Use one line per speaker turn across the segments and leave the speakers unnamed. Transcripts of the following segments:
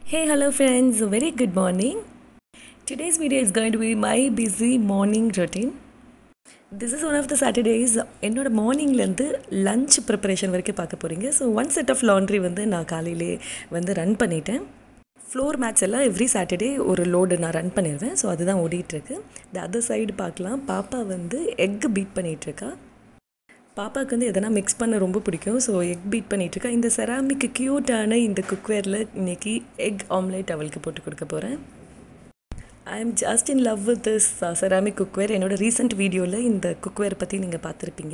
Hey, hello friends, very good morning. Today's video is going to be my busy morning routine. This is one of the Saturdays என்னோட மார்னிங்லேருந்து lunch preparation வரைக்கும் பார்க்க போகிறீங்க so one set of laundry வந்து நான் காலையிலே வந்து run பண்ணிட்டேன் ஃப்ளோர் மேட்ச் எல்லாம் எவ்ரி சாட்டர்டே ஒரு லோடு நான் ரன் பண்ணிடுவேன் ஸோ அதுதான் ஓடிட்டுருக்கு த அதர் சைடு பார்க்கலாம் பாப்பா வந்து எக் பீட் பண்ணிகிட்ருக்கா பாப்பாவுக்கு வந்து எதனா மிக்ஸ் பண்ண ரொம்ப பிடிக்கும் ஸோ எக் பீட் பண்ணிகிட்ருக்கா இந்த செராமிக் க்யூட்டான இந்த குக்வேரில் இன்றைக்கி எக் ஆம்லேட் அவளுக்கு போட்டு கொடுக்க போகிறேன் I am just in love with this ceramic cookware என்னோட ரீசெண்ட் வீடியோவில் இந்த குக்வேர் பற்றி நீங்கள் பார்த்துருப்பீங்க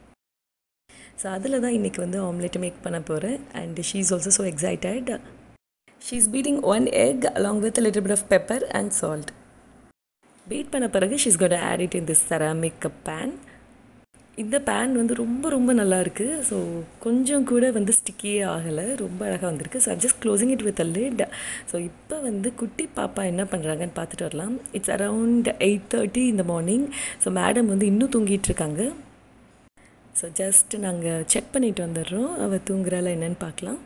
ஸோ அதில் தான் இன்றைக்கி வந்து ஆம்லெட் மேக் பண்ண போகிறேன் and she is also so excited she is beating one egg along with little bit of pepper and salt beat பண்ண பிறகு she is got add it in this ceramic pan இந்த pan வந்து ரொம்ப ரொம்ப நல்லா இருக்குது ஸோ கொஞ்சம் கூட வந்து ஸ்டிக்கியே ஆகலை ரொம்ப அழகாக வந்திருக்கு so just closing it with a lid so இப்போ வந்து குட்டி பாப்பா என்ன பண்ணுறாங்கன்னு பார்த்துட்டு வரலாம் இட்ஸ் அரவுண்ட் எயிட் தேர்ட்டி இந்த மார்னிங் ஸோ மேடம் வந்து இன்னும் தூங்கிட்டு இருக்காங்க ஸோ ஜஸ்ட் நாங்கள் செக் பண்ணிட்டு வந்துடுறோம் அவள் தூங்குறாளா என்னன்னு பார்க்கலாம்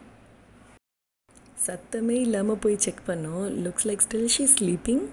சத்தமே இல்லாமல் போய் செக் பண்ணோம் looks like still she sleeping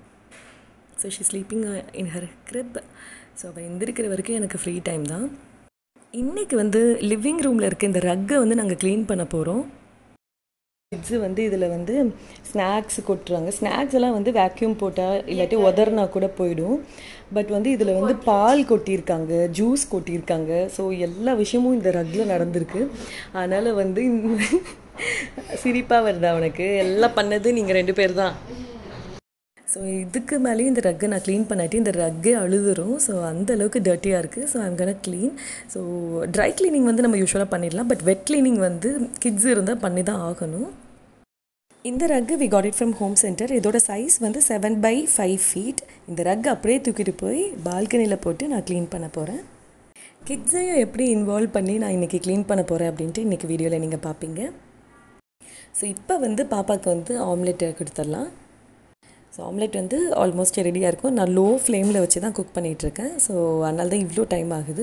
so she sleeping in her crib so அவள் எந்திரிக்கிற வரைக்கும் எனக்கு ஃப்ரீ டைம் தான் இன்றைக்கி வந்து லிவிங் ரூமில் இருக்க இந்த ரக்கை வந்து நாங்கள் க்ளீன் பண்ண போகிறோம் கிட்ஸு வந்து இதில் வந்து ஸ்நாக்ஸ் கொட்டுறாங்க ஸ்நாக்ஸ் எல்லாம் வந்து வேக்யூம் போட்டால் இல்லாட்டி உதறினா கூட போயிடும் பட் வந்து இதில் வந்து பால் கொட்டியிருக்காங்க ஜூஸ் கொட்டியிருக்காங்க ஸோ எல்லா விஷயமும் இந்த ரக்கில் நடந்திருக்கு அதனால் வந்து சிரிப்பாக வருது அவனுக்கு எல்லாம் பண்ணது நீங்கள் ரெண்டு பேர் தான் ஸோ இதுக்கு மேலேயும் இந்த ரக்கை நான் க்ளீன் பண்ணாட்டி இந்த ரக்கே அழுதுரும் ஸோ அந்த அளவுக்கு டர்ட்டியாக இருக்குது so I'm gonna clean so dry cleaning வந்து நம்ம யூஸ்வலாக பண்ணிடலாம் பட் வெட் க்ளீனிங் வந்து கிட்ஸ் இருந்தால் பண்ணி தான் ஆகணும் இந்த rug we got it from home centre இதோட சைஸ் வந்து செவன் பை ஃபைவ் ஃபீட் இந்த ரக் அப்படியே தூக்கிட்டு போய் பால்கனியில் போட்டு நான் க்ளீன் பண்ண போகிறேன் கிட்ஸையும் எப்படி இன்வால்வ் பண்ணி நான் இன்றைக்கி க்ளீன் பண்ண போகிறேன் அப்படின்ட்டு இன்றைக்கி வீடியோவில் நீங்கள் பார்ப்பீங்க ஸோ இப்போ வந்து பாப்பாவுக்கு வந்து ஆம்லெட் கொடுத்துடலாம் ஸோ ஆம்லெட் வந்து ஆல்மோஸ்ட் ரெடியாக இருக்கும் நான் லோ ஃப்ளேமில் வச்சு தான் குக் பண்ணிகிட்ருக்கேன் ஸோ அதனால தான் இவ்வளோ டைம் ஆகுது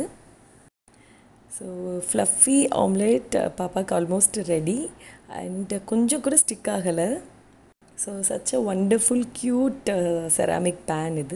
ஸோ ஃப்ளஃபி ஆம்லெட் பாப்பாவுக்கு ஆல்மோஸ்ட் ரெடி அண்ட் கொஞ்சம் கூட ஸ்டிக் ஆகலை so such a wonderful cute ceramic pan இது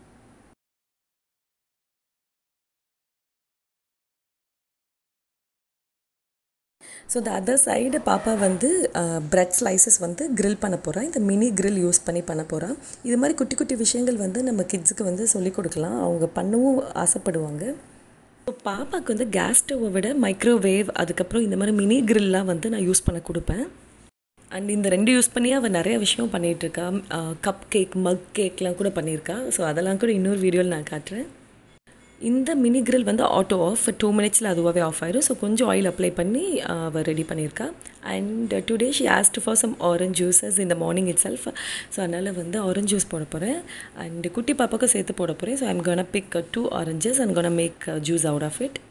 ஸோ த அதர் சைடு பாப்பா வந்து ப்ரெட் ஸ்லைசஸ் வந்து க்ரில் பண்ண போகிறா இந்த மினி க்ரில் யூஸ் பண்ணி பண்ண போகிறா இது மாதிரி குட்டி குட்டி விஷயங்கள் வந்து நம்ம கிட்ஸுக்கு வந்து சொல்லிக் கொடுக்கலாம் அவங்க பண்ணவும் ஆசைப்படுவாங்க ஸோ பாப்பாவுக்கு வந்து கேஸ் ஸ்டவ்வை விட மைக்ரோவேவ் அதுக்கப்புறம் இந்த மாதிரி மினி க்ரில்லாம் வந்து நான் யூஸ் பண்ண கொடுப்பேன் அண்ட் இந்த ரெண்டு யூஸ் பண்ணி அவள் நிறைய விஷயம் பண்ணிகிட்ருக்கா கப் கேக் மக் கேக்லாம் கூட பண்ணியிருக்கா ஸோ அதெல்லாம் கூட இன்னொரு வீடியோவில் நான் காட்டுறேன் இந்த மினி கிரில் வந்து ஆட்டோ ஆஃப் டூ மினிட்ஸில் அதுவாகவே ஆஃப் ஆயிரும் ஸோ கொஞ்சம் ஆயில் அப்ளை பண்ணி அவள் ரெடி பண்ணியிருக்கா and today she asked for some orange juices இந்த மார்னிங் இட் செல்ஃப் ஸோ அதனால் வந்து ஆரஞ்ச் ஜூஸ் போட போகிறேன் அண்ட் குட்டி பாப்பாக்கும் சேர்த்து போட போகிறேன் so I'm gonna pick two oranges and gonna make juice out of it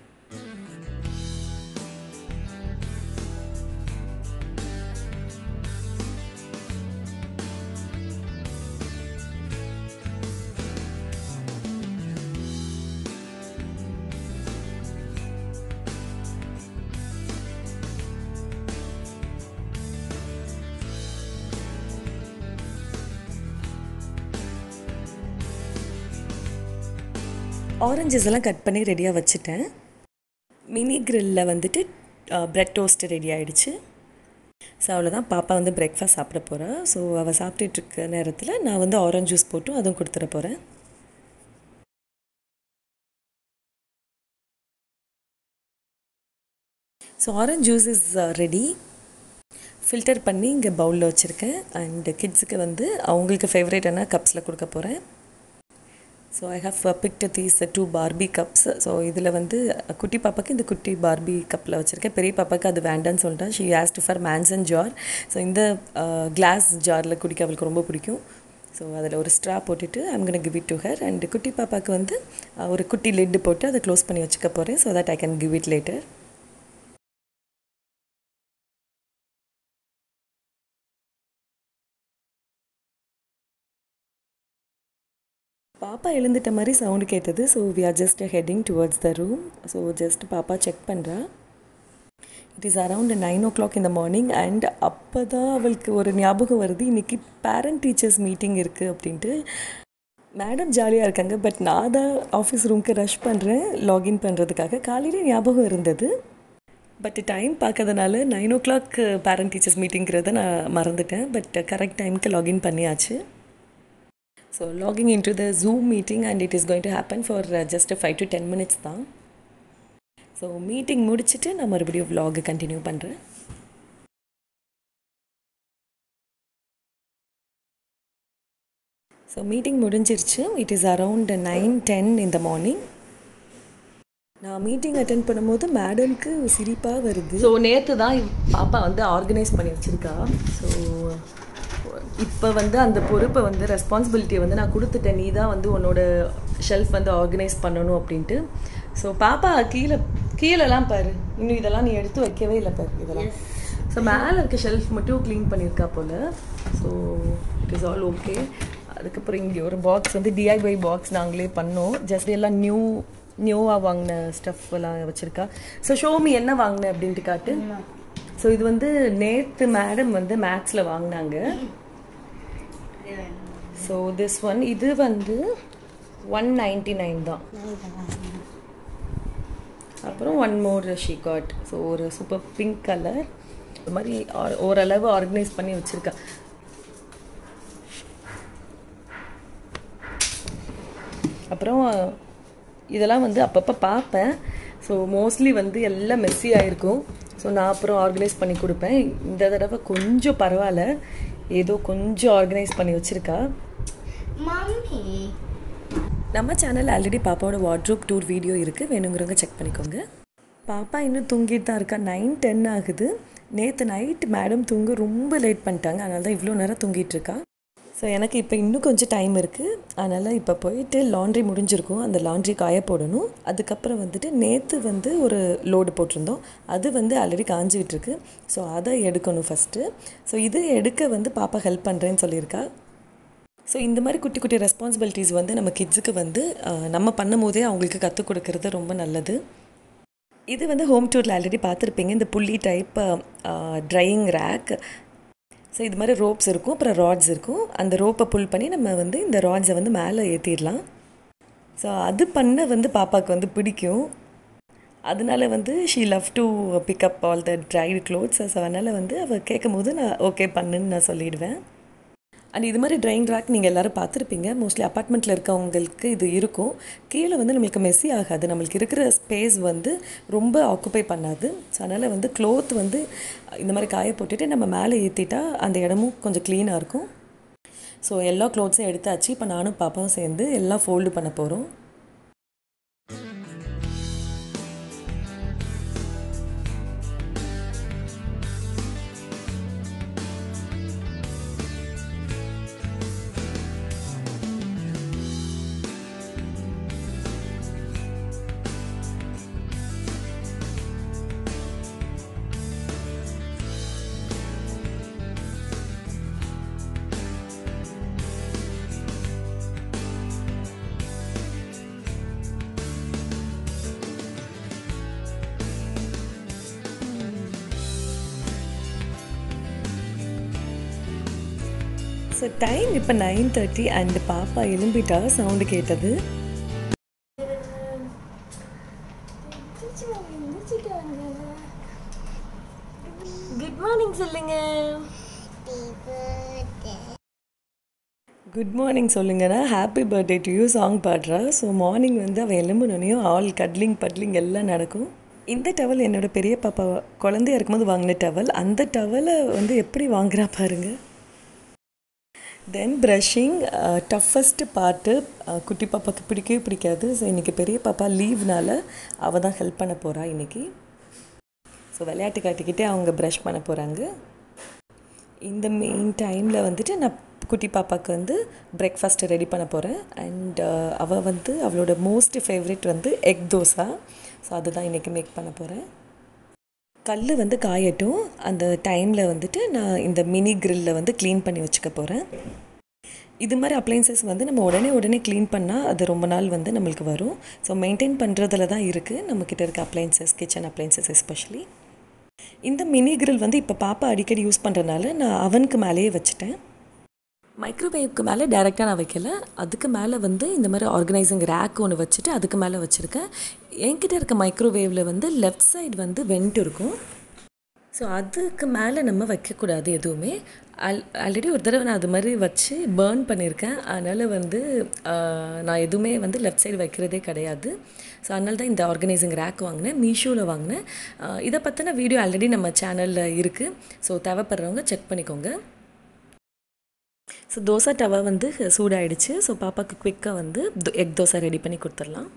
oranges எல்லாம் கட் பண்ணி ரெடியாக வச்சுட்டேன் மினி கிரில்லில் வந்துட்டு ப்ரெட் டோஸ்ட் ரெடி ஆகிடுச்சு ஸோ அவ்வளோதான் பாப்பா வந்து பிரேக்ஃபாஸ்ட் சாப்பிட போகிறா ஸோ அவள் சாப்பிட்டுட்ருக்க நேரத்தில் நான் வந்து ஆரஞ்ச் ஜூஸ் போட்டும் அதுவும் கொடுத்துட போகிறேன் so orange juice is ready filter பண்ணி இங்கே பவுலில் வச்சுருக்கேன் அண்ட் கிட்ஸுக்கு வந்து அவங்களுக்கு ஃபேவரேட்டான கப்ஸில் கொடுக்க போகிறேன் so I have picked these two Barbie cups so இதில் வந்து குட்டி பாப்பாக்கு இந்த குட்டி பார்பி கப்பில் வச்சுருக்கேன் பெரிய பாப்பாக்கு அது வேண்டான்னு சொல்லிட்டேன் she asked for mason jar so இந்த கிளாஸ் ஜாரில் குடிக்க அவளுக்கு ரொம்ப பிடிக்கும் ஸோ அதில் ஒரு ஸ்ட்ரா போட்டுட்டு I'm gonna give it to her and குட்டி பாப்பாவுக்கு வந்து ஒரு குட்டி லெட்டு போட்டு அதை க்ளோஸ் பண்ணி வச்சுக்க போகிறேன் so that I can give it later பாப்பா எழுந்துட்ட மாதிரி சவுண்டு கேட்டது so we are just heading towards the room so just பாப்பா செக் பண்ணுறா it is around nine o'clock இந்த மார்னிங் அண்ட் அப்போ தான் அவளுக்கு ஒரு ஞாபகம் வருது இன்றைக்கி பேரண்ட் டீச்சர்ஸ் மீட்டிங் இருக்குது அப்படின்ட்டு மேடம் ஜாலியாக இருக்காங்க பட் நான் தான் ஆஃபீஸ் ரூம்க்கு ரஷ் பண்ணுறேன் லாகின் பண்ணுறதுக்காக காலையில் ஞாபகம் இருந்தது பட் டைம் பார்க்கறதுனால nine o'clock parent teachers மீட்டிங்கிறத நான் மறந்துட்டேன் பட் கரெக்ட் டைமுக்கு லாகின் பண்ணியாச்சு so logging in to the Zoom meeting and it is going to happen for just five to ten minutes தான் ஸோ மீட்டிங் முடிச்சுட்டு நான் மறுபடியும் vlog கண்டினியூ பண்ணுறேன் ஸோ மீட்டிங் முடிஞ்சிருச்சு it is around nine ten இந்த morning நான் meeting attend பண்ணும்போது மேடம்க்கு சிரிப்பாக வருது ஸோ நேற்று தான் இவ்- பாப்பா வந்து ஆர்கனைஸ் பண்ணி வச்சுருக்கா ஸோ இப்போ வந்து அந்த பொறுப்பை வந்து ரெஸ்பான்சிபிலிட்டியை வந்து நான் கொடுத்துட்டேன் நீ தான் வந்து உன்னோட ஷெல்ஃப் வந்து ஆர்கனைஸ் பண்ணணும் அப்படின்ட்டு ஸோ பாப்பா கீழே கீழெல்லாம் பாரு இன்னும் இதெல்லாம் நீ எடுத்து வைக்கவே இல்லை பாரு இதெல்லாம் ஸோ மேலே இருக்க ஷெல்ஃப் மட்டும் க்ளீன் பண்ணியிருக்கா போல் so it is all okay அதுக்கப்புறம் இங்கே ஒரு பாக்ஸ் வந்து டிஐஒய் பாக்ஸ் நாங்களே பண்ணோம் ஜஸ்ட் எல்லாம் நியூ நியூவாக வாங்கின ஸ்டஃப் எல்லாம் வச்சுருக்கா ஸோ ஷோமி என்ன வாங்கின அப்படின்ட்டு காட்டு ஸோ இது வந்து நேற்று மேடம் வந்து மேக்ஸில் வாங்கினாங்க ஸோ திஸ் ஒன் இது வந்து ஒன் நைன்டி நைன் தான் அப்புறம் ஒன் மோர் ஷீகாட் ஸோ ஒரு சூப்பர் பிங்க் கலர் இது மாதிரி ஆ- ஓரளவு ஆர்கனைஸ் பண்ணி வச்சுருக்கா அப்புறம் இதெல்லாம் வந்து அப்பப்போ பார்ப்பேன் ஸோ மோஸ்ட்லி வந்து எல்லாம் மெஸ்ஸி ஆயிருக்கும் ஸோ நான் அப்புறம் ஆர்கனைஸ் பண்ணி கொடுப்பேன் இந்த தடவை கொஞ்சம் பரவாயில்ல ஏதோ கொஞ்சம் ஆர்கனைஸ் பண்ணி வச்சுருக்கா
Mommy.
நம்ம சேனல் ஆல்ரெடி பாப்பாவோட வார்ட்ரோப் டூர் வீடியோ இருக்குது வேணுங்கிறவங்க செக் பண்ணிக்கோங்க பாப்பா இன்னும் தூங்கிட்டு தான் இருக்கா நைன் டென் ஆகுது நேற்று நைட் மேடம் தூங்க ரொம்ப லேட் பண்ணிட்டாங்க அதனால தான் இவ்வளோ நேரம் தூங்கிட்டு இருக்கா ஸோ எனக்கு இப்போ இன்னும் கொஞ்சம் டைம் இருக்குது அதனால் இப்போ போயிட்டு லாண்ட்ரி முடிஞ்சிருக்கும் அந்த லாண்ட்ரி காய போடணும் அதுக்கப்புறம் வந்துட்டு நேற்று வந்து ஒரு லோடு போட்டிருந்தோம் அது வந்து ஆல்ரெடி காஞ்சிக்கிட்டு இருக்கு ஸோ அதை எடுக்கணும் ஃபஸ்ட்டு ஸோ இது எடுக்க வந்து பாப்பா ஹெல்ப் பண்ணுறேன்னு சொல்லியிருக்கா ஸோ இந்த மாதிரி குட்டி குட்டி ரெஸ்பான்சிபிலிட்டிஸ் வந்து நம்ம கிட்ஸுக்கு வந்து அஹ், நம்ம பண்ணும் போதே அவங்களுக்கு கற்றுக் கொடுக்கறது ரொம்ப நல்லது இது வந்து ஹோம் டூரில் ஆல்ரெடி பார்த்துருப்பீங்க இந்த புள்ளி டைப் ட்ரையிங் ரேக் ஸோ இது மாதிரி ரோப்ஸ் இருக்கும் அப்புறம் ராட்ஸ் இருக்கும் அந்த ரோப்பை புல் பண்ணி நம்ம வந்து இந்த ராட்ஸை வந்து மேலே ஏற்றிடலாம் ஸோ அது பண்ண வந்து பாப்பாவுக்கு வந்து பிடிக்கும் அதனால வந்து she love to pick up all the dried clothes so அதனால் வந்து அவள் கேட்கும் போது நான் ஓகே பண்ணுன்னு நான் சொல்லிடுவேன் அண்ட் இது மாதிரி ட்ரைன் ரேக் நீங்கள் எல்லாரும் பார்த்துருப்பீங்க மோஸ்ட்லி அப்பார்ட்மெண்ட்டில் இருக்கவங்களுக்கு இது இருக்கும் கீழே வந்து நம்மளுக்கு மெஸ்ஸி ஆகாது நம்மளுக்கு இருக்கிற ஸ்பேஸ் வந்து ரொம்ப ஆக்குப்பை பண்ணாது ஸோ அதனால் வந்து க்ளோத் வந்து இந்த மாதிரி காய போட்டுட்டு நம்ம மேலே ஏற்றிட்டா அந்த இடமும் கொஞ்சம் க்ளீனாக இருக்கும் ஸோ எல்லா க்ளோத்ஸும் எடுத்தாச்சு இப்போ நானும் பாப்பாவும் சேர்ந்து எல்லாம் ஃபோல்டு பண்ண போகிறோம் ஸோ டைம் இப்போ நைன் தேர்ட்டி அண்ட் பாப்பா எலும்பிட்டா சவுண்டு கேட்டது குட் மார்னிங் சொல்லுங்க குட் மார்னிங் சொல்லுங்கன்னா happy birthday to you song பாடுறா ஸோ மார்னிங் வந்து அவள் எலும்புனோனையும் ஆல் கட்லிங் பட்லிங் எல்லாம் நடக்கும் இந்த டவல் என்னோட பெரிய பாப்பா குழந்தையா இருக்கும்போது வாங்கின டவல் அந்த டவலை வந்து எப்படி வாங்குறா பாருங்க தென் ப்ரஷிங் டஃபஸ்ட்டு பார்ட்டு குட்டி பாப்பாவுக்கு பிடிக்கவே பிடிக்காது ஸோ இன்றைக்கி பெரிய பாப்பா லீவ்னால அவள் தான் ஹெல்ப் பண்ண போகிறா இன்றைக்கி ஸோ விளையாட்டு காட்டிக்கிட்டே அவங்க ப்ரஷ் பண்ண போகிறாங்க இந்த மெயின் டைமில் வந்துட்டு நான் குட்டி பாப்பாவுக்கு வந்து பிரேக்ஃபாஸ்ட்டு ரெடி பண்ண போகிறேன் அண்ட் அவள் வந்து அவளோட மோஸ்ட் ஃபேவரட் வந்து எக் தோசா ஸோ அதுதான் இன்றைக்கி மேக் பண்ண போகிறேன் கல் வந்து காயட்டும் அந்த டைமில் வந்துட்டு நான் இந்த மினி கிரில்ல வந்து க்ளீன் பண்ணி வச்சுக்க போகிறேன் இது மாதிரி அப்ளைன்சஸ் வந்து நம்ம உடனே உடனே க்ளீன் பண்ணால் அது ரொம்ப நாள் வந்து நம்மளுக்கு வரும் ஸோ மெயின்டைன் பண்ணுறதுல தான் இருக்குது நம்மக்கிட்ட இருக்க அப்ளைன்சஸ் கிச்சன் அப்ளைன்சஸ் எஸ்பெஷலி இந்த மினி கிரில் வந்து இப்போ பாப்பா அடிக்கடி யூஸ் பண்ணுறதுனால நான் அவனுக்கு மேலேயே வச்சுட்டேன் மைக்ரோவேவ்க்கு மேலே டைரெக்டாக நான் வைக்கல அதுக்கு மேலே வந்து இந்த மாதிரி ஆர்கனைசிங் ரேக் ஒன்று வச்சுட்டு அதுக்கு மேலே வச்சுருக்கேன் என்கிட்ட இருக்க மைக்ரோவேவில் வந்து லெஃப்ட் சைடு வந்து வெண்ட் இருக்கும் ஸோ அதுக்கு மேலே நம்ம வைக்கக்கூடாது எதுவுமே ஆல் ஆல்ரெடி ஒரு தடவை நான் அது மாதிரி வச்சு பேர்ன் பண்ணியிருக்கேன் அதனால் வந்து ஆஹ், நான் எதுவுமே வந்து லெஃப்ட் சைடு வைக்கிறதே கிடையாது ஸோ அதனால தான் இந்த ஆர்கனைசிங் ரேக் வாங்கினேன் மீஷோவில் வாங்கினேன் ஆஹ், இதை பற்றின வீடியோ ஆல்ரெடி நம்ம சேனலில் இருக்குது ஸோ தேவைப்படுறவங்க செக் பண்ணிக்கோங்க ஸோ தோசை டவா வந்து சூடாயிடுச்சு ஸோ பாப்பாவுக்கு குவிக்காக வந்து எக் தோசை ரெடி பண்ணி கொடுத்துடலாம்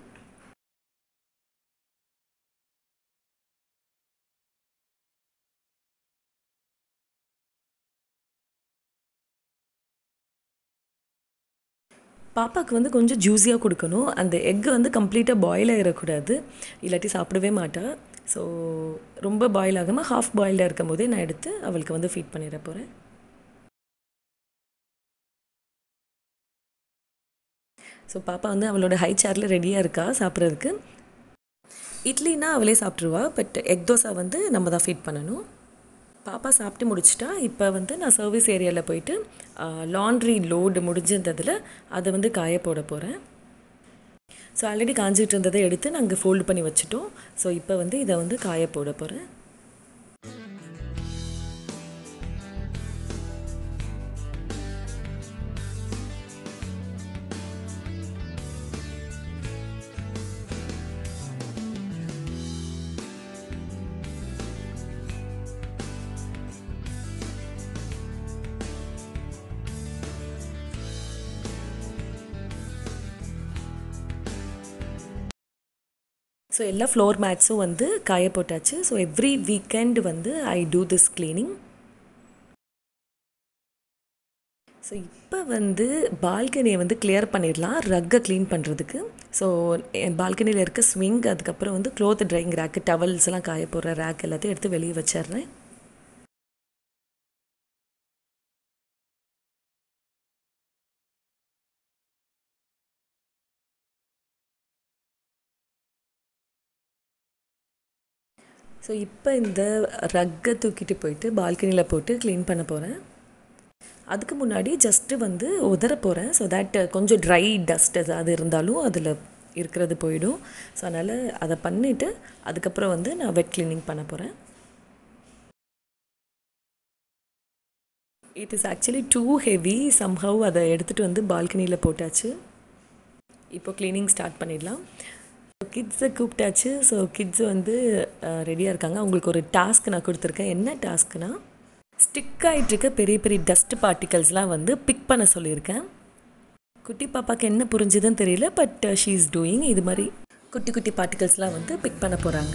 பாப்பாவுக்கு வந்து கொஞ்சம் ஜூஸியாக கொடுக்கணும் அந்த எக்கு வந்து கம்ப்ளீட்டாக பாயில் ஆகிடக்கூடாது இல்லாட்டி சாப்பிடவே மாட்டா ஸோ ரொம்ப பாயில் ஆகாமல் ஹாஃப் பாயில்டாக இருக்கும் போதே நான் எடுத்து அவளுக்கு வந்து ஃபீட் பண்ணிட போகிறேன் ஸோ பாப்பா வந்து அவளோட ஹை சேரில் ரெடியாக இருக்கா சாப்பிட்றதுக்கு இட்லினா அவளே சாப்பிட்ருவா பட் எக் தோசை வந்து நம்ம தான் ஃபீட் பண்ணணும் பாப்பா சாப்பிட்டு முடிச்சிட்டா இப்போ வந்து நான் சர்வீஸ் ஏரியாவில் போயிட்டு லாண்ட்ரி லோடு முடிஞ்சிருந்ததில் அதை வந்து காய போட போகிறேன் ஸோ ஆல்ரெடி காஞ்சிட்டு இருந்ததை எடுத்து நாங்கள் ஃபோல்டு பண்ணி வச்சுட்டோம் ஸோ இப்போ வந்து இதை வந்து காய போட போகிறேன் ஸோ எல்லா ஃப்ளோர் மேட்ஸும் வந்து காய போட்டாச்சு ஸோ எவ்ரி வீக்கெண்ட் வந்து I do this cleaning so இப்போ வந்து பால்கனியை வந்து கிளியர் பண்ணிடலாம் ரக்கை க்ளீன் பண்ணுறதுக்கு ஸோ என் பால்கனியில் இருக்க ஸ்விங் அதுக்கப்புறம் வந்து க்ளோத் ட்ரையிங் ரேக்கு டவல்ஸ் எல்லாம் காய போடுற ரேக் எல்லாத்தையும் எடுத்து வெளியே வச்சிடுறேன் ஸோ இப்போ இந்த ரக்கை தூக்கிட்டு போயிட்டு பால்கனியில் போட்டு க்ளீன் பண்ண போகிறேன் அதுக்கு முன்னாடி ஜஸ்ட்டு வந்து உதற போகிறேன் ஸோ தட் கொஞ்சம் ட்ரை டஸ்ட் ஏதாவது இருந்தாலும் அதில் இருக்கிறது போயிடும் ஸோ அதனால் அதை பண்ணிவிட்டு அதுக்கப்புறம் வந்து நான் வெட் க்ளீனிங் பண்ண போகிறேன் it is actually too heavy somehow அதை எடுத்துகிட்டு வந்து பால்கனியில் போட்டாச்சு இப்போ க்ளீனிங் ஸ்டார்ட் பண்ணிடலாம் கிட்ஸை கூப்பிட்டாச்சு ஸோ கிட்ஸ் வந்து ரெடியாக இருக்காங்க அவங்களுக்கு ஒரு டாஸ்க் நான் கொடுத்துருக்கேன் என்ன டாஸ்க்னா ஸ்டிக் ஆகிட்டு இருக்க பெரிய பெரிய டஸ்ட் பார்ட்டிகல்ஸ்லாம் வந்து பிக் பண்ண சொல்லியிருக்கேன் குட்டி பாப்பாக்கு என்ன புரிஞ்சுதுன்னு தெரியல பட் ஷீ இஸ் டூயிங் இது மாதிரி குட்டி குட்டி பார்ட்டிகல்ஸ்லாம் வந்து பிக் பண்ண போகிறாங்க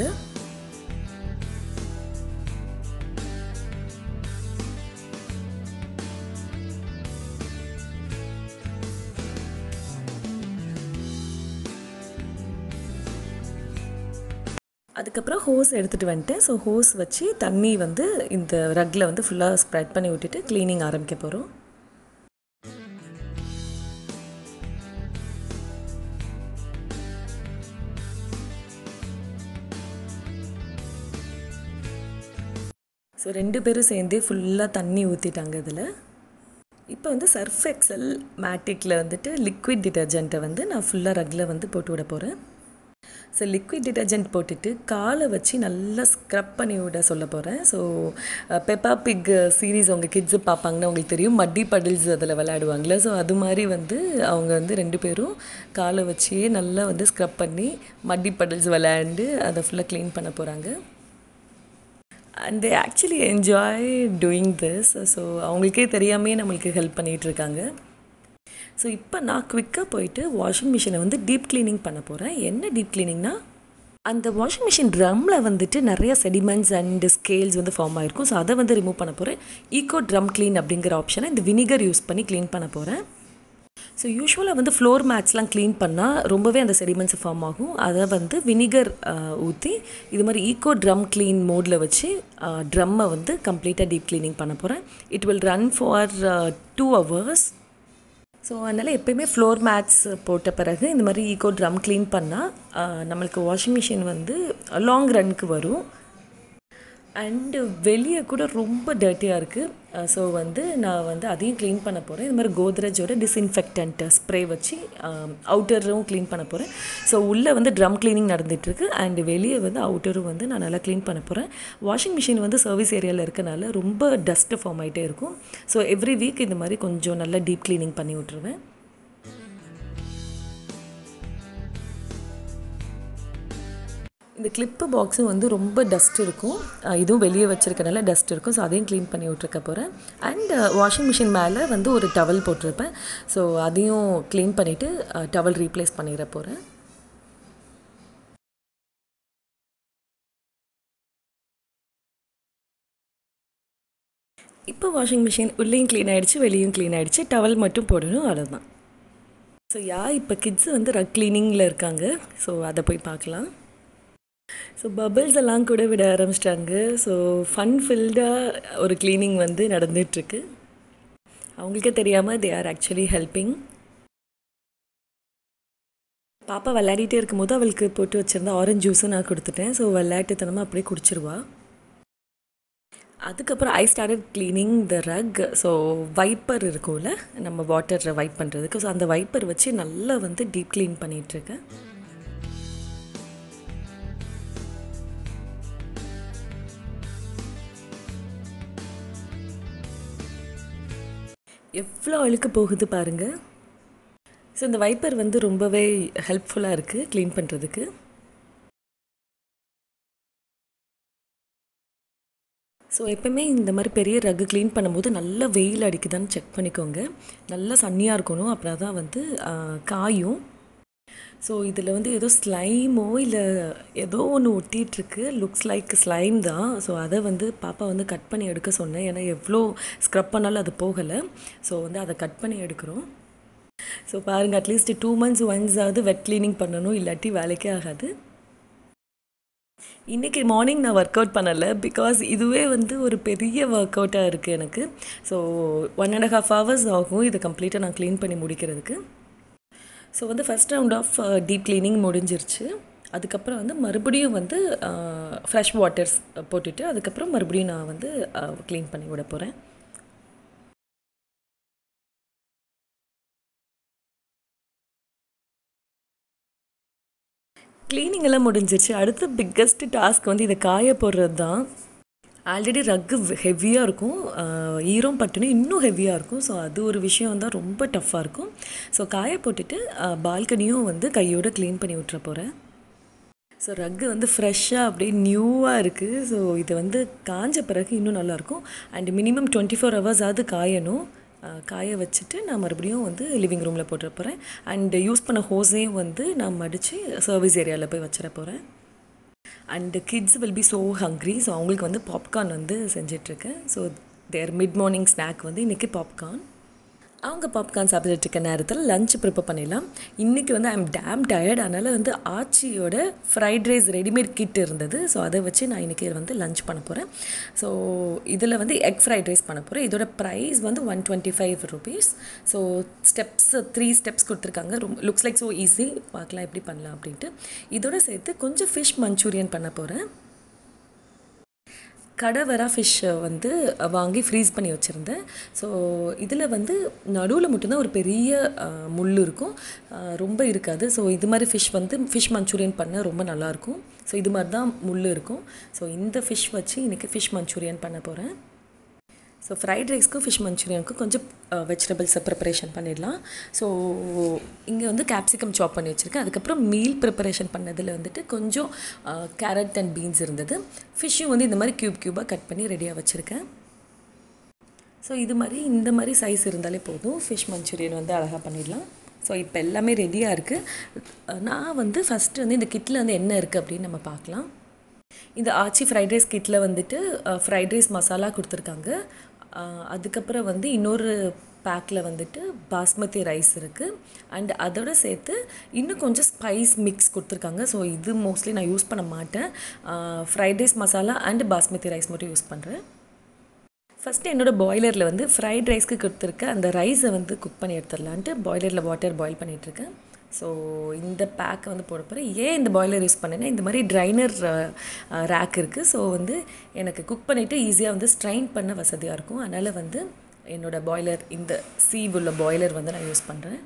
அதுக்கப்புறம் ஹோஸ் எடுத்துகிட்டு வந்துட்டேன் ஸோ ஹோஸ் வச்சு தண்ணி வந்து இந்த ரக்கில் வந்து ஃபுல்லாக ஸ்ப்ரெட் பண்ணி விட்டுட்டு க்ளீனிங் ஆரம்பிக்க போகிறோம் ஸோ ரெண்டு பேரும் சேர்ந்து ஃபுல்லாக தண்ணி ஊற்றிட்டாங்க இதில் இப்போ வந்து சர்ஃப் எக்ஸல் மேட்டிக்கில் வந்துட்டு லிக்விட் டிட்டர்ஜென்ட்டை வந்து நான் ஃபுல்லாக ரக்கில் வந்து போட்டு விட போகிறேன் ஸோ லிக்விட் டிட்டர்ஜென்ட் போட்டுட்டு காலை வச்சு நல்லா ஸ்க்ரப் பண்ணி விட சொல்ல போகிறேன் ஸோ பெப்பா பிக் சீரீஸ் உங்கள் கிட்ஸு பார்ப்பாங்கன்னா உங்களுக்கு தெரியும் மட்டி படில்ஸ் அதில் விளையாடுவாங்களே ஸோ அது மாதிரி வந்து அவங்க வந்து ரெண்டு பேரும் காலை வச்சே நல்லா வந்து ஸ்க்ரப் பண்ணி மட்டி படில்ஸ் விளையாண்டு அதை ஃபுல்லாக க்ளீன் பண்ண போகிறாங்க and they actually enjoy doing this so அவங்களுக்கே தெரியாமே நம்மளுக்கு ஹெல்ப் பண்ணிகிட்டு இருக்காங்க ஸோ இப்போ நான் குவிக்காக போயிட்டு வாஷிங் மிஷினை வந்து டீப் க்ளீனிங் பண்ண போகிறேன் என்ன டீப் க்ளீனிங்னா அந்த வாஷிங் மிஷின் ட்ரம்மில் வந்துட்டு நிறைய செடிமெண்ட்ஸ் அண்ட் ஸ்கேல்ஸ் வந்து ஃபார்ம் ஆகிருக்கும் ஸோ அதை வந்து ரிமூவ் பண்ண போகிறேன் ஈகோ ட்ரம் க்ளீன் அப்படிங்கிற ஆப்ஷனை இந்த வினிகர் யூஸ் பண்ணி க்ளீன் பண்ண போகிறேன் ஸோ யூஸ்வலாக வந்து ஃப்ளோர் மேட்ஸ்லாம் க்ளீன் பண்ணால் ரொம்பவே அந்த செடிமெண்ட்ஸ் ஃபார்ம் ஆகும் அதை வந்து வினிகர் ஊற்றி இது மாதிரி ஈகோ ட்ரம் க்ளீன் மோடில் வச்சு ட்ரம்மை வந்து கம்ப்ளீட்டாக டீப் க்ளீனிங் பண்ண போகிறேன் it will run for two hours so அதனால் எப்போயுமே ஃப்ளோர் மேட்ஸ் போட்ட பிறகு இந்த மாதிரி ஈகோ ட்ரம் க்ளீன் பண்ணால் நம்மளுக்கு வாஷிங் மிஷின் வந்து லாங் ரன்க்கு வரும் அண்டு வெளியே கூட ரொம்ப டர்ட்டியாக இருக்குது ஸோ வந்து நான் வந்து அதையும் க்ளீன் பண்ண போகிறேன் இது மாதிரி கோத்ரேஜோட டிஸ்இன்ஃபெக்டன்ட் ஸ்ப்ரே வச்சு அவுட்டரும் க்ளீன் பண்ண போகிறேன் ஸோ உள்ளே வந்து ட்ரம் க்ளீனிங் நடந்துகிட்ருக்கு அண்டு வெளியே வந்து அவுட்டரும் வந்து நான் நல்லா க்ளீன் பண்ண போகிறேன் வாஷிங் மிஷின் வந்து சர்வீஸ் ஏரியாவில் இருக்கனால ரொம்ப டஸ்ட்டு ஃபார்ம் ஆகிட்டே இருக்கும் ஸோ எவ்ரி வீக் இந்த மாதிரி கொஞ்சம் நல்லா டீப் க்ளீனிங் பண்ணி விட்ருவேன் இந்த கிளிப்பு பாக்ஸும் வந்து ரொம்ப டஸ்ட் இருக்கும் அஹ் இதுவும் வெளியே வச்சுருக்கனால டஸ்ட் இருக்கும் ஸோ அதையும் க்ளீன் பண்ணி விட்ருக்க போகிறேன் அண்ட் வாஷிங் மிஷின் மேலே வந்து ஒரு டவல் போட்டிருப்பேன் ஸோ அதையும் க்ளீன் பண்ணிவிட்டு டவல் ரீப்ளேஸ் பண்ணிட போகிறேன் இப்போ வாஷிங் மிஷின் உள்ளேயும் க்ளீன் ஆகிடுச்சு வெளியும் க்ளீன் ஆகிடுச்சு டவல் மட்டும் போடணும் அவ்வளோதான் ஸோ யா இப்போ கிட்ஸு வந்து ரக் க்ளீனிங்கில் இருக்காங்க ஸோ அதை போய் பார்க்கலாம் ஸோ பபிள்ஸ் எல்லாம் கூட விட ஆரம்பிச்சிட்டாங்க ஸோ ஃபன் ஃபில்டாக ஒரு க்ளீனிங் வந்து நடந்துகிட்ருக்கு அவங்களுக்கே தெரியாமல் தே ஆர் ஆக்சுவலி ஹெல்பிங் பாப்பா விளையாடிட்டே இருக்கும்போது அவளுக்கு போட்டு வச்சுருந்த ஆரஞ்சு ஜூஸும் நான் கொடுத்துட்டேன் ஸோ விளையாட்டுத்தனமாக அப்படியே குடிச்சிருவா அதுக்கப்புறம் I started cleaning the rug so wiper இருக்கும்ல நம்ம வாட்டர் வைப் பண்ணுறதுக்கு ஸோ அந்த வைப்பர் வச்சு நல்லா வந்து டீப் க்ளீன் பண்ணிகிட்ருக்கேன் எவ்வளோ அழுக்கு போகுது பாருங்கள் ஸோ இந்த வைப்பர் வந்து ரொம்பவே ஹெல்ப்ஃபுல்லாக இருக்குது க்ளீன் பண்ணுறதுக்கு ஸோ எப்பவுமே இந்த மாதிரி பெரிய ரகு க்ளீன் பண்ணும்போது நல்லா வெயில் அடிக்குதான்னு செக் பண்ணிக்கோங்க நல்லா சன்னியாக இருக்கணும் அப்புறம் தான் வந்து ஆ, காயும் ஸோ இதில் வந்து ஏதோ ஸ்லைமோ இல்லை ஏதோ ஒன்று ஒட்டிகிட்ருக்கு லுக்ஸ் லைக் ஸ்லைம் தான் ஸோ அதை வந்து பாப்பா வந்து கட் பண்ணி எடுக்க சொன்னேன் ஏன்னா எவ்வளோ ஸ்க்ரப் பண்ணாலும் அது போகலை ஸோ வந்து அதை கட் பண்ணி எடுக்கிறோம் ஸோ பாருங்கள் அட்லீஸ்ட் டூ மந்த்ஸ் ஒன்ஸ் ஆகுது வெட் க்ளீனிங் பண்ணணும் இல்லாட்டி வேலைக்கே ஆகாது இன்றைக்கி மார்னிங் நான் ஒர்க் அவுட் பண்ணலை பிகாஸ் இதுவே வந்து ஒரு பெரிய ஒர்க் அவுட்டாக இருக்குது எனக்கு so one and half hours ஆகும் இதை கம்ப்ளீட்டாக நான் க்ளீன் பண்ணி முடிக்கிறதுக்கு ஸோ வந்து first round of deep cleaning முடிஞ்சிருச்சு அதுக்கப்புறம் வந்து மறுபடியும் வந்து ஃப்ரெஷ் வாட்டர்ஸ் போட்டுட்டு அதுக்கப்புறம் மறுபடியும் நான் வந்து க்ளீன் பண்ணி விட போகிறேன் க்ளீனிங் எல்லாம் முடிஞ்சிருச்சு அடுத்த பிக்கஸ்ட் டாஸ்க் வந்து இதை காய போடுறது தான் ஆல்ரெடி ரக்கு ஹெவியாக இருக்கும் ஆஹ் ஈரம் பட்டுன்னு இன்னும் ஹெவியாக இருக்கும் ஸோ அது ஒரு விஷயம் தான் ரொம்ப டஃப்பாக இருக்கும் ஸோ காய போட்டுட்டு பால்கனியும் வந்து கையோட க்ளீன் பண்ணி விட்டுற போகிறேன் ஸோ ரக்கு வந்து ஃப்ரெஷ்ஷாக அப்படியே நியூவாக இருக்குது ஸோ இது வந்து காஞ்ச பிறகு இன்னும் நல்லாயிருக்கும் அண்ட் மினிமம் டுவெண்ட்டி ஃபோர் ஹவர்ஸாவது காயணும் ஆஹ் காய வச்சுட்டு நான் மறுபடியும் வந்து லிவிங் ரூமில் போட்டுற போகிறேன் அண்ட் யூஸ் பண்ண ஹோஸையும் வந்து நான் மடித்து சர்வீஸ் ஏரியாவில் போய் வச்சிட போகிறேன் and kids will be so hungry so அவங்களுக்கு வந்து பாப்கார்ன் வந்து செஞ்சிட்ருக்கேன் so their mid morning snack வந்து இன்றைக்கி பாப்கார்ன் அவங்க பாப்கார்ன் சாப்பிட்டுட்டு இருக்க நேரத்தில் லஞ்ச் ப்ரிப்பேர் பண்ணிடலாம் இன்றைக்கி வந்து ஐம் டேம் டயர்ட் அதனால் வந்து ஆச்சியோட ஃப்ரைட் ரைஸ் ரெடிமேட் கிட் இருந்தது ஸோ அதை வச்சு நான் இன்றைக்கி வந்து லஞ்ச் பண்ண போகிறேன் ஸோ இதில் வந்து எக் ஃப்ரைட் ரைஸ் பண்ண போகிறேன் இதோட ப்ரைஸ் வந்து one twenty five rupees so steps three steps கொடுத்துருக்காங்க ரொம்ப லுக்ஸ் லைக் ஸோ ஈஸி பார்க்கலாம் எப்படி பண்ணலாம் அப்படின்ட்டு இதோட சேர்த்து கொஞ்சம் ஃபிஷ் மஞ்சூரியன் பண்ண போகிறேன் கடவரா ஃபிஷ்ஷை வந்து வாங்கி ஃப்ரீஸ் பண்ணி வச்சுருந்தேன் ஸோ இதில் வந்து நடுவில் மட்டும்தான் ஒரு பெரிய அஹ், முள் இருக்கும் அஹ், ரொம்ப இருக்காது ஸோ இது மாதிரி ஃபிஷ் வந்து ஃபிஷ் மஞ்சூரியன் பண்ண ரொம்ப நல்லாயிருக்கும் ஸோ இது மாதிரி தான் முள் இருக்கும் ஸோ இந்த ஃபிஷ் வச்சு இன்றைக்கி ஃபிஷ் மஞ்சூரியன் பண்ண போகிறேன் ஸோ ஃப்ரைட் ரைஸ்க்கும் ஃபிஷ் மஞ்சூரியனுக்கும் கொஞ்சம் வெஜிடபிள்ஸை ப்ரிப்பரேஷன் பண்ணிடலாம் ஸோ இங்கே வந்து கேப்சிகம் சாப் பண்ணி வச்சுருக்கேன் அதுக்கப்புறம் மீல் ப்ரிப்பரேஷன் பண்ணதில் வந்துட்டு கொஞ்சம் கேரட் அண்ட் பீன்ஸ் இருந்தது ஃபிஷ்ஷும் வந்து இந்த மாதிரி க்யூப் க்யூபாக கட் பண்ணி ரெடியாக வச்சுருக்கேன் ஸோ இது மாதிரி இந்த மாதிரி சைஸ் இருந்தாலே போதும் ஃபிஷ் மஞ்சூரியன் வந்து அழகாக பண்ணிடலாம் ஸோ இப்போ எல்லாமே ரெடியாக இருக்குது நான் வந்து ஃபஸ்ட்டு வந்து இந்த கிட்டில் வந்து என்ன இருக்குது அப்படின்னு நம்ம பார்க்கலாம் இந்த ஆச்சி ஃப்ரைட் ரைஸ் கிட்டில் வந்துட்டு ஃப்ரைட் ரைஸ் மசாலா கொடுத்துருக்காங்க அஹ், அதுக்கப்புறம் வந்து இன்னொரு பேக்கில் வந்துட்டு பாஸ்மதி ரைஸ் இருக்குது அண்ட் அதோட சேர்த்து இன்னும் கொஞ்சம் ஸ்பைஸ் மிக்ஸ் கொடுத்துருக்காங்க ஸோ இது மோஸ்ட்லி நான் யூஸ் பண்ண மாட்டேன் fried rice masala and basmati rice மட்டும் யூஸ் பண்ணுறேன் ஃபஸ்ட்டு என்னோடய பாய்லரில் வந்து ஃப்ரைட் ரைஸ்க்கு கொடுத்துருக்க அந்த ரைஸை வந்து குக் பண்ணி எடுத்துடலான்ட்டு பாய்லரில் வாட்டர் பாயில் பண்ணிகிட்ருக்கேன் ஸோ இந்த பேக்கை வந்து போட போகிறேன் ஏன் இந்த பாய்லர் யூஸ் பண்ணேன்னா இந்த மாதிரி ட்ரைனர் ரேக் இருக்குது ஸோ வந்து எனக்கு குக் பண்ணிவிட்டு ஈஸியாக வந்து ஸ்ட்ரைன் பண்ண வசதியாக இருக்கும் அதனால் வந்து என்னோடய பாய்லர் இந்த சீவ் உள்ள பாய்லர் வந்து நான் யூஸ் பண்ணுறேன்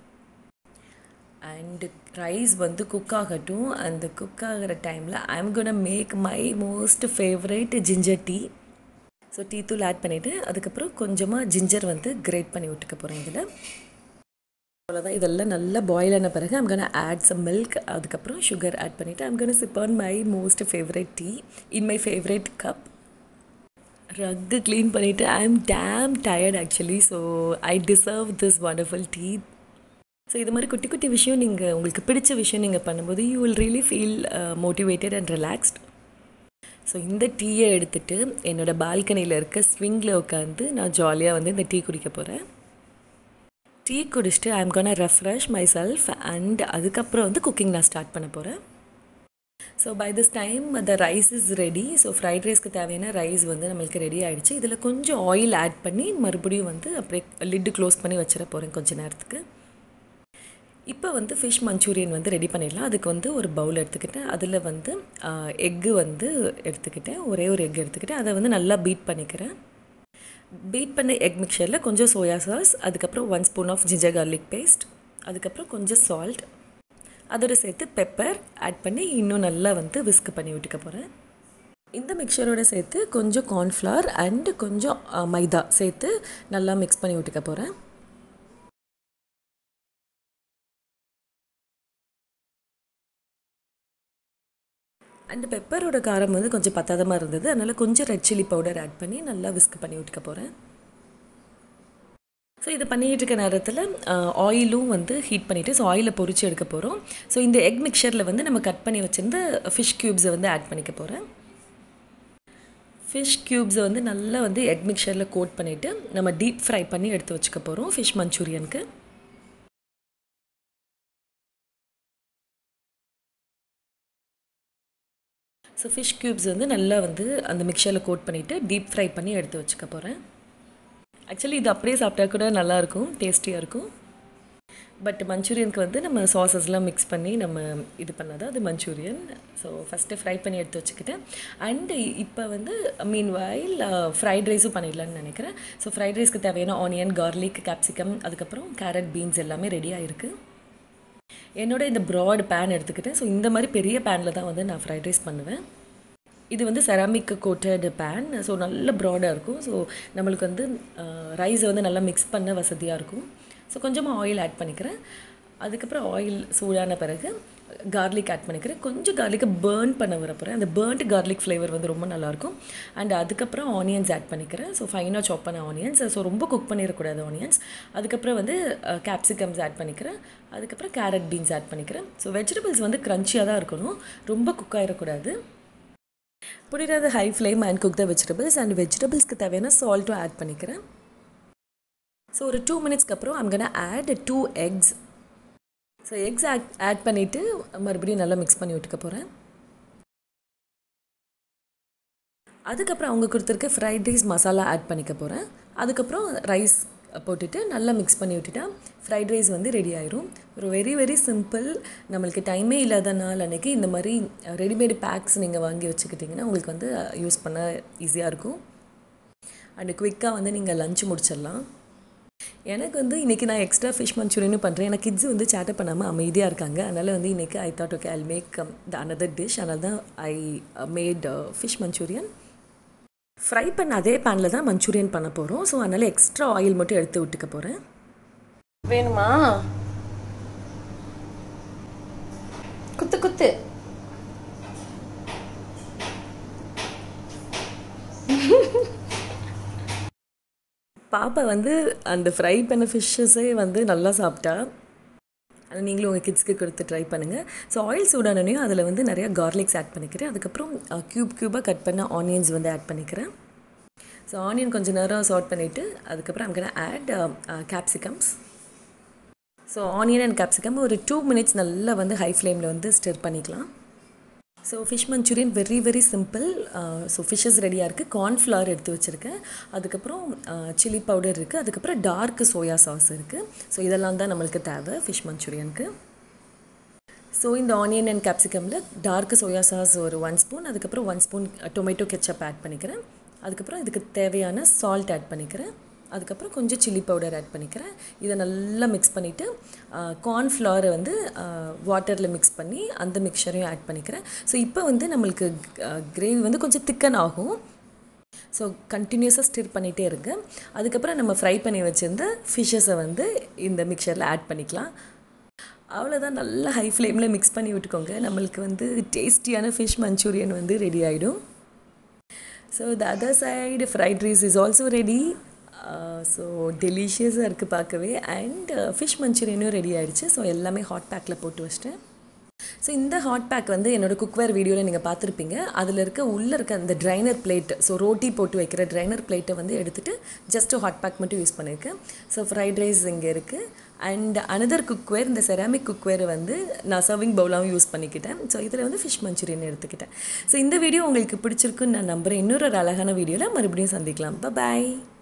அண்டு ரைஸ் வந்து குக் ஆகட்டும் அந்த குக் ஆகிற டைமில் I'm gonna make my most favourite ginger tea so tea தூள் ஆட் பண்ணிவிட்டு அதுக்கப்புறம் கொஞ்சமாக ஜிஞ்சர் வந்து கிரேட் பண்ணி விட்டுக்க போகிறேன் இதில் அவ்வளோதான் இதெல்லாம் நல்லா பாயில் ஆன பிறகு I'm gonna add some milk அதுக்கப்புறம் சுகர் ஆட் பண்ணிவிட்டு I'm gonna sip on my most favourite tea in my favourite cup ரக்கு க்ளீன் பண்ணிவிட்டு I am damn tired actually so I deserve this wonderful tea so இது மாதிரி குட்டி குட்டி விஷயம் நீங்கள் உங்களுக்கு பிடிச்ச விஷயம் நீங்கள் பண்ணும்போது you will really feel motivated and relaxed so இந்த டீயை எடுத்துகிட்டு என்னோடய பால்கனியில் இருக்க ஸ்விங்கில் உட்காந்து நான் ஜாலியாக வந்து இந்த டீ குடிக்க போகிறேன் டீ குடிச்சிட்டு I am gonna refresh myself and அதுக்கப்புறம் வந்து குக்கிங் நான் ஸ்டார்ட் பண்ண போகிறேன் so by this time the rice is ready so fried ரைஸ்க்கு தேவையான ரைஸ் வந்து நம்மளுக்கு ரெடி ஆகிடுச்சு இதில் கொஞ்சம் ஆயில் ஆட் பண்ணி மறுபடியும் வந்து அப்படியே லிட்டு க்ளோஸ் பண்ணி வச்சிட போகிறேன் கொஞ்ச நேரத்துக்கு இப்போ வந்து ஃபிஷ் மஞ்சூரியன் வந்து ரெடி பண்ணிடலாம் அதுக்கு வந்து ஒரு பவுல் எடுத்துக்கிட்டேன் அதில் வந்து எக்கு வந்து எடுத்துக்கிட்டேன் ஒரே ஒரு எக் எடுத்துக்கிட்டேன் அதை வந்து நல்லா பீட் பண்ணிக்கிறேன் பீட் பண்ண எக் மிக்சரில் கொஞ்சம் சோயா சாஸ் அதுக்கப்புறம் one spoon of ginger garlic paste அதுக்கப்புறம் கொஞ்சம் சால்ட் அதோட சேர்த்து பெப்பர் ஆட் பண்ணி இன்னும் நல்லா வந்து விஸ்க் பண்ணி விட்டுக்க போகிறேன் இந்த மிக்சரோட சேர்த்து கொஞ்சம் கார்ன்ஃப்ளவர் அண்டு கொஞ்சம் மைதா சேர்த்து நல்லா மிக்ஸ் பண்ணி விட்டுக்க போகிறேன் அண்டு பெப்பரோட காரம் வந்து கொஞ்சம் பத்தாதமாக இருந்தது அதனால் கொஞ்சம் ரெட் சில்லி பவுடர் ஆட் பண்ணி நல்லா விஸ்க் பண்ணி விட்டுக்க போகிறேன் ஸோ இது பண்ணிகிட்டு இருக்க நேரத்தில் ஆயிலும் வந்து ஹீட் பண்ணிவிட்டு ஸோ ஆயிலில் பொறிச்சு எடுக்க போகிறோம் ஸோ இந்த எக் மிக்சரில் வந்து நம்ம கட் பண்ணி வச்சுருந்த ஃபிஷ் க்யூப்ஸை வந்து ஆட் பண்ணிக்க போகிறேன் ஃபிஷ் க்யூப்ஸை வந்து நல்லா வந்து எக் மிக்சரில் கோட் பண்ணிவிட்டு நம்ம டீப் ஃப்ரை பண்ணி எடுத்து வச்சுக்க போகிறோம் ஃபிஷ் மஞ்சூரியனுக்கு ஸோ ஃபிஷ் க்யூப்ஸ் வந்து நல்லா வந்து அந்த மிக்சரில் கோட் பண்ணிவிட்டு டீப் ஃப்ரை பண்ணி எடுத்து வச்சுக்க போகிறேன் ஆக்சுவலி இது அப்படியே சாப்பிட்டா கூட நல்லாயிருக்கும் டேஸ்டியாக இருக்கும் பட் மஞ்சூரியனுக்கு வந்து நம்ம சாசஸ்லாம் மிக்ஸ் பண்ணி நம்ம இது பண்ணால் தான் அது மஞ்சூரியன் ஸோ ஃபஸ்ட்டு ஃப்ரை பண்ணி எடுத்து வச்சுக்கிட்டேன் அண்டு இப்போ வந்து மீன் வாயில் ஃப்ரைட் ரைஸும் பண்ணிடலான்னு நினைக்கிறேன் ஸோ ஃப்ரைட் ரைஸ்க்கு தேவையான ஆனியன் கார்லிக் கேப்சிகம் அதுக்கப்புறம் கேரட் பீன்ஸ் எல்லாமே ரெடியாக இருக்குது என்னோட இந்த ப்ராட் பேன் எடுத்துக்கிட்டேன் ஸோ இந்த மாதிரி பெரிய பேனில் தான் வந்து நான் ஃப்ரைட் ரைஸ் பண்ணுவேன் இது வந்து செராமிக் கோட்டட் பேன் ஸோ நல்ல ப்ராடாக இருக்கும் ஸோ நம்மளுக்கு வந்து ரைஸை வந்து நல்லா மிக்ஸ் பண்ண வசதியாக இருக்கும் ஸோ கொஞ்சமாக ஆயில் ஆட் பண்ணிக்கிறேன் அதுக்கப்புறம் ஆயில் சூடான பிறகு கார்லிக் ஆட் பண்ணிக்கிறேன் கொஞ்சம் கார்லிக்கை பேர்ன் பண்ண வர போகிறேன் அந்த பேர்ன்ட் கார்லிக் ஃப்ளேவர் வந்து ரொம்ப நல்லாயிருக்கும் அண்ட் அதுக்கப்புறம் ஆனியன்ஸ் ஆட் பண்ணிக்கிறேன் ஸோ ஃபைனாக சாப் பண்ண ஆனியன்ஸ் ஸோ ரொம்ப குக் பண்ணிடக்கூடாது ஆனியன்ஸ் அதுக்கப்புறம் வந்து கேப்சிகம்ஸ் ஆட் பண்ணிக்கிறேன் அதுக்கப்புறம் கேரட் பீன்ஸ் ஆட் பண்ணிக்கிறேன் ஸோ வெஜிடபிள்ஸ் வந்து க்ரன்ச்சியாக தான் இருக்கணும் ரொம்ப குக் ஆகிடக்கூடாது put it at the high flame and cook the vegetables and வெஜிடபிள்ஸ்க்கு தேவையான சால்ட்டும் ஆட் பண்ணிக்கிறேன் ஸோ ஒரு டூ மினிட்ஸ்க்கு அப்புறம் I'm gonna add two eggs so eggs add add பண்ணிவிட்டு மறுபடியும் நல்லா மிக்ஸ் பண்ணி விட்டுக்க போகிறேன் அதுக்கப்புறம் அவங்க கொடுத்துருக்க ஃப்ரைட் ரைஸ் மசாலா ஆட் பண்ணிக்க போகிறேன் அதுக்கப்புறம் ரைஸ் போட்டுட்டு நல்லா மிக்ஸ் பண்ணி விட்டுட்டா ஃப்ரைட் ரைஸ் வந்து ரெடி ஆயிரும் ஒரு வெரி வெரி சிம்பிள் நம்மளுக்கு டைமே இல்லாத நாள் அன்றைக்கி இந்த மாதிரி ரெடிமேடு பேக்ஸ் நீங்கள் வாங்கி வச்சுக்கிட்டிங்கன்னா உங்களுக்கு வந்து யூஸ் பண்ண ஈஸியாக இருக்கும் அண்டு குவிக்காக வந்து நீங்கள் லஞ்ச் முடிச்சிடலாம் எனக்கு வந்து இன்றைக்கி நான் எக்ஸ்ட்ரா ஃபிஷ் மஞ்சூரியனும் பண்ணுறேன் எனக்கு கிட்ஸ் வந்து சேட்டை பண்ணாமல் அமைதியாக இருக்காங்க அதனால் வந்து இன்றைக்கி I thought okay I make the another dish அதனால தான் I made fish manchurian fry பண்ண அதே பேனில் தான் மஞ்சூரியன் பண்ண போகிறோம் ஸோ அதனால் எக்ஸ்ட்ரா ஆயில் மட்டும் எடுத்து விட்டுக்க போகிறேன்
வேணுமா குத்து குத்து
பாப்பா வந்து அந்த ஃப்ரை பண்ண ஃபிஷ்ஷஸே வந்து நல்லா சாப்பிட்டா அது நீங்களும் உங்கள் கிட்ஸ்க்கு கொடுத்து ட்ரை பண்ணுங்கள் ஸோ ஆயில் சூடானனையும் அதில் வந்து நிறையா கார்லிக்ஸ் ஆட் பண்ணிக்கிறேன் அதுக்கப்புறம் க்யூப் க்யூபாக கட் பண்ண ஆனியன்ஸ் வந்து ஆட் பண்ணிக்கிறேன் ஸோ ஆனியன் கொஞ்சம் நேரம் சார்ட் பண்ணிவிட்டு அதுக்கப்புறம் அங்கே add capsicums so onion and capsicum ஒரு டூ மினிட்ஸ் நல்லா வந்து ஹை ஃப்ளேமில் வந்து ஸ்டிர் பண்ணிக்கலாம் so fish manchurian very very simple so fishes ரெடியாக இருக்குது கார்ன்ஃப்ளவர் எடுத்து வச்சுருக்கேன் அதுக்கப்புறம் சில்லி பவுடர் இருக்குது அதுக்கப்புறம் டார்க் சோயா சாஸ் இருக்குது ஸோ இதெல்லாம் தான் நம்மளுக்கு தேவை ஃபிஷ் மஞ்சூரியனுக்கு ஸோ இந்த ஆனியன் அண்ட் கேப்சிகமில் டார்க் சோயா சாஸ் ஒரு ஒன் ஸ்பூன் அதுக்கப்புறம் one spoon tomato ketchup add பண்ணிக்கிறேன் அதுக்கப்புறம் இதுக்கு தேவையான சால்ட் ஆட் பண்ணிக்கிறேன் அதுக்கப்புறம் கொஞ்சம் சில்லி பவுடர் ஆட் பண்ணிக்கிறேன் இதை நல்லா மிக்ஸ் பண்ணிவிட்டு கார்ன்ஃப்ளவரை வந்து வாட்டரில் மிக்ஸ் பண்ணி அந்த மிக்சரையும் ஆட் பண்ணிக்கிறேன் ஸோ இப்போ வந்து நம்மளுக்கு கிரேவி வந்து கொஞ்சம் திக்கன் ஆகும் ஸோ கண்டினியூஸாக ஸ்டிர் பண்ணிகிட்டே இருங்க அதுக்கப்புறம் நம்ம ஃப்ரை பண்ணி வச்சுருந்த ஃபிஷ்ஷஸை வந்து இந்த மிக்சரில் ஆட் பண்ணிக்கலாம் அவ்வளோதான் நல்லா ஹை ஃப்ளேமில் மிக்ஸ் பண்ணி விட்டுக்கோங்க நம்மளுக்கு வந்து டேஸ்டியான ஃபிஷ் மஞ்சூரியன் வந்து ரெடி ஆகிடும் so the other side fried rice is also ready so டெலிஷியஸாக இருக்குது பார்க்கவே அண்ட் ஃபிஷ் மஞ்சூரியனும் ரெடி ஆகிடுச்சு ஸோ எல்லாமே ஹாட் பேக்கில் போட்டு வச்சிட்டேன் ஸோ இந்த ஹாட் பேக் வந்து என்னோடய குக்வேர் வீடியோவில் நீங்கள் பார்த்துருப்பீங்க அதில் இருக்க உள்ளே இருக்க அந்த ட்ரைனர் பிளேட் ஸோ ரோட்டி போட்டு வைக்கிற ட்ரைனர் பிளேட்டை வந்து எடுத்துகிட்டு ஜஸ்ட்டு ஹாட் பேக் மட்டும் யூஸ் பண்ணியிருக்கேன் ஸோ ஃப்ரைட் ரைஸ் இங்கே இருக்குது அண்ட் அனதர் குக்வேர் இந்த செராமிக் குக்வேர் வந்து நான் சர்விங் பவுலாகவும் யூஸ் பண்ணிக்கிட்டேன் ஸோ இதில் வந்து ஃபிஷ் மஞ்சூரியன் எடுத்துக்கிட்டேன் ஸோ இந்த வீடியோ உங்களுக்கு பிடிச்சிருக்குன்னு நான் நம்புகிறேன் இன்னொரு ஒரு அழகான வீடியோவில் மறுபடியும் சந்திக்கலாம் பாய்